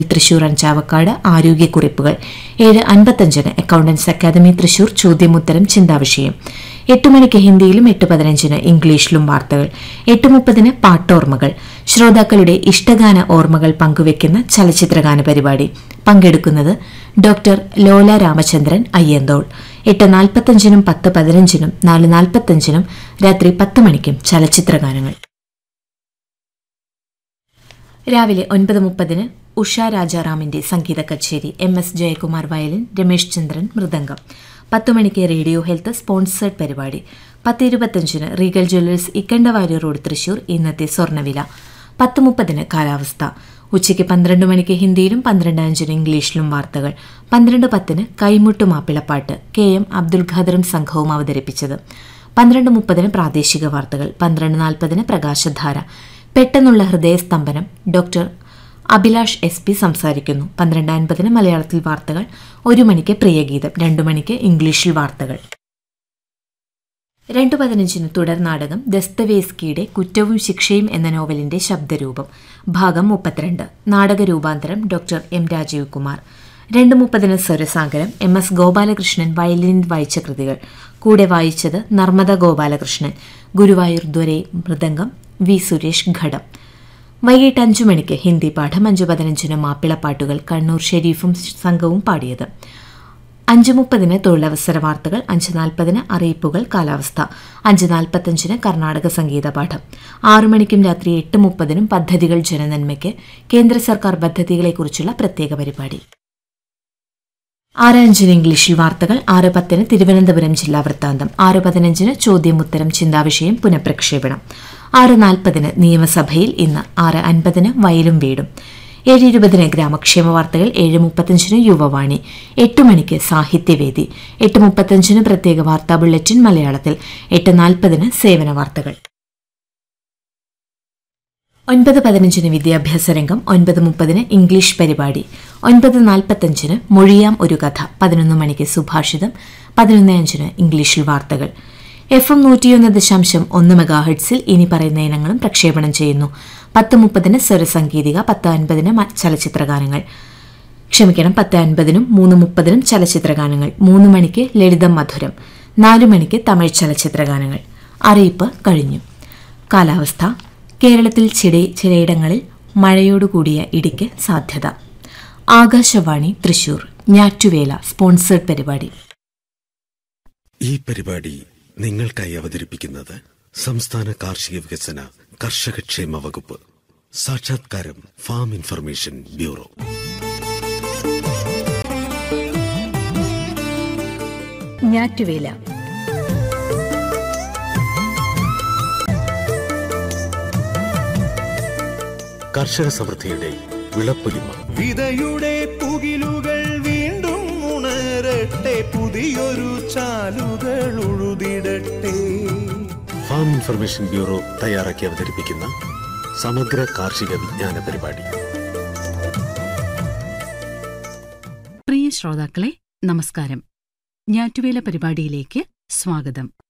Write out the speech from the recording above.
തൃശൂർ അഞ്ചാവക്കാട് ആരോഗ്യക്കുറിപ്പുകൾ ഏഴ് അൻപത്തഞ്ചിന് അക്കൌണ്ടൻസ് അക്കാദമി തൃശൂർ ചോദ്യമുത്തരം ചിന്താവിഷയം എട്ട് മണിക്ക് ഹിന്ദിയിലും എട്ട് പതിനഞ്ചിന് ഇംഗ്ലീഷിലും വാർത്തകൾ എട്ട് മുപ്പതിന് പാട്ടോർമ്മകൾ ശ്രോതാക്കളുടെ ഇഷ്ടഗാന ഓർമ്മകൾ പങ്കുവെക്കുന്ന ചലച്ചിത്രഗാന പരിപാടി പങ്കെടുക്കുന്നത് ഡോക്ടർ ലോല രാമചന്ദ്രൻ അയ്യന്തോൾ എട്ട് നാൽപ്പത്തഞ്ചിനും പത്ത് പതിനഞ്ചിനും നാല് നാൽപ്പത്തഞ്ചിനും രാത്രി പത്ത് മണിക്കും ചലച്ചിത്രഗാനങ്ങൾ രാവിലെ ഒൻപത് മുപ്പതിന് ഉഷ രാജാറാമിന്റെ സംഗീത കച്ചേരി M S Jayakumar violin Ramesh Chandran mridangam പത്ത് മണിക്ക് റേഡിയോ ഹെൽത്ത് സ്പോൺസേഡ് പരിപാടി പത്ത് ഇരുപത്തഞ്ചിന് Regal jewellers Ikkandavari road Thrissur ഇന്നത്തെ സ്വർണ്ണവില പത്ത് മുപ്പതിന് കാലാവസ്ഥ ഉച്ചയ്ക്ക് പന്ത്രണ്ട് മണിക്ക് ഹിന്ദിയിലും പന്ത്രണ്ട് അഞ്ചിന് ഇംഗ്ലീഷിലും വാർത്തകൾ പന്ത്രണ്ട് പത്തിന് കൈമുട്ട് മാപ്പിളപ്പാട്ട് കെ എം അബ്ദുൽ ഖാദറും സംഘവും അവതരിപ്പിച്ചത് പന്ത്രണ്ട് മുപ്പതിന് പ്രാദേശിക വാർത്തകൾ പന്ത്രണ്ട് നാൽപ്പതിന് പ്രകാശധാര പെട്ടെന്നുള്ള ഹൃദയസ്തംഭനം ഡോക്ടർ അഭിലാഷ് എസ് പി സംസാരിക്കുന്നു പന്ത്രണ്ട് അൻപതിന് മലയാളത്തിൽ വാർത്തകൾ ഒരു മണിക്ക് പ്രിയഗീതം രണ്ടു മണിക്ക് ഇംഗ്ലീഷിൽ വാർത്തകൾ രണ്ടു പതിനഞ്ചിന് തുടർ നാടകം ദസ്തവേസ്കിയുടെ കുറ്റവും ശിക്ഷയും എന്ന നോവലിന്റെ ശബ്ദരൂപം ഭാഗം മുപ്പത്തിരണ്ട് നാടക രൂപാന്തരം ഡോക്ടർ എം രാജീവ് കുമാർ രണ്ട് മുപ്പതിന് സ്വരസാഗരം എം എസ് ഗോപാലകൃഷ്ണൻ വയലിനിൽ വായിച്ച കൃതികൾ കൂടെ വായിച്ചത് നർമ്മദ ഗോപാലകൃഷ്ണൻ ഗുരുവായൂർ ദ്വരെ മൃദംഗം വി സുരേഷ് ഘടം വൈകിട്ട് അഞ്ചു മണിക്ക് ഹിന്ദി പാഠം അഞ്ചു പതിനഞ്ചിന് മാപ്പിളപ്പാട്ടുകൾ കണ്ണൂർ ഷെരീഫും സംഘവും പാടിയത് അഞ്ച് മുപ്പതിന് തൊഴിലവസര വാർത്തകൾ അഞ്ച് നാൽപ്പതിന് അറിയിപ്പുകൾ കാലാവസ്ഥ അഞ്ച് നാൽപ്പത്തഞ്ചിന് കർണാടക സംഗീത പാഠം ആറു മണിക്കും രാത്രി എട്ട് മുപ്പതിനും പദ്ധതികൾ ജനനന്മയ്ക്ക് കേന്ദ്ര സർക്കാർ പദ്ധതികളെക്കുറിച്ചുള്ള പ്രത്യേക പരിപാടി ആറ് അഞ്ചിന് ഇംഗ്ലീഷിൽ വാർത്തകൾ ആറ് പത്തിന് തിരുവനന്തപുരം ജില്ലാ വൃത്താന്തം ആറ് പതിനഞ്ചിന് ചോദ്യം ഉത്തരം ചിന്താവിഷയം പുനഃപ്രക്ഷേപണം ആറ് നാൽപ്പതിന് നിയമസഭയിൽ ഇന്ന് ആറ് അൻപതിന് വയലും വീടും ഏഴ് ഇരുപതിന് ഗ്രാമക്ഷേമ വാർത്തകൾ ഏഴ് മുപ്പത്തഞ്ചിന് യുവവാണി എട്ട് മണിക്ക് സാഹിത്യവേദി എട്ട് മുപ്പത്തഞ്ചിന് പ്രത്യേക വാർത്താ ബുള്ളറ്റിൻ മലയാളത്തിൽ എട്ട് നാൽപ്പതിന് സേവന വാർത്തകൾ ഒൻപത് പതിനഞ്ചിന് വിദ്യാഭ്യാസ രംഗം ഒൻപത് മുപ്പതിന് ഇംഗ്ലീഷ് പരിപാടി ഒൻപത് നാൽപ്പത്തഞ്ചിന് മൊഴിയാം ഒരു കഥ പതിനൊന്ന് മണിക്ക് സുഭാഷിതം പതിനൊന്ന് അഞ്ചിന് ഇംഗ്ലീഷിൽ വാർത്തകൾ എഫ് എം നൂറ്റിയൊന്ന് ദശാംശം ഒന്ന് മെഗാഹെഡ്സിൽ ഇനി പറയുന്ന ഇനങ്ങളും പ്രക്ഷേപണം ചെയ്യുന്നു പത്ത് മുപ്പതിന് സ്വരസംഗീതിക പത്ത് അൻപതിന് മ- ചലച്ചിത്രഗാനങ്ങൾ ക്ഷമിക്കണം പത്ത് അൻപതിനും മൂന്ന് മുപ്പതിനും ചലച്ചിത്രഗാനങ്ങൾ മൂന്ന് മണിക്ക് ലളിതം മധുരം നാലു മണിക്ക് തമിഴ് ചലച്ചിത്രഗാനങ്ങൾ അറിയിപ്പ് കഴിഞ്ഞു കാലാവസ്ഥ കേരളത്തിൽ ചില ചിലയിടങ്ങളിൽ മഴയോടുകൂടിയ ഇടിക്ക് സാധ്യത ആകാശവാണി തൃശൂർ ഞാറ്റുവേല സ്പോൺസേഡ് പരിപാടി ഈ പരിപാടി നിങ്ങൾക്കായി അവതരിപ്പിക്കുന്നത് സംസ്ഥാന കാർഷിക വികസന കർഷകക്ഷേമ വകുപ്പ് സാക്ഷാത്കാരം ഫാം ഇൻഫർമേഷൻ ബ്യൂറോ ഞാറ്റുവേല കർഷക സമൃദ്ധിയുടെ വിളപ്പൊലിമ വിതയുടെ പുകിലുകൾ വീണ്ടും ഉണരട്ടെ പുതിയൊരു ചാലുകൾ ഉഴുതിടട്ടെ ഫാം ഇൻഫർമേഷൻ ബ്യൂറോ തയ്യാറാക്കി അവതരിപ്പിക്കുന്ന സമഗ്ര കാർഷിക വിജ്ഞാന പരിപാടി പ്രിയ ശ്രോതാക്കളെ നമസ്കാരം ഞാറ്റുവേല പരിപാടിയിലേക്ക് സ്വാഗതം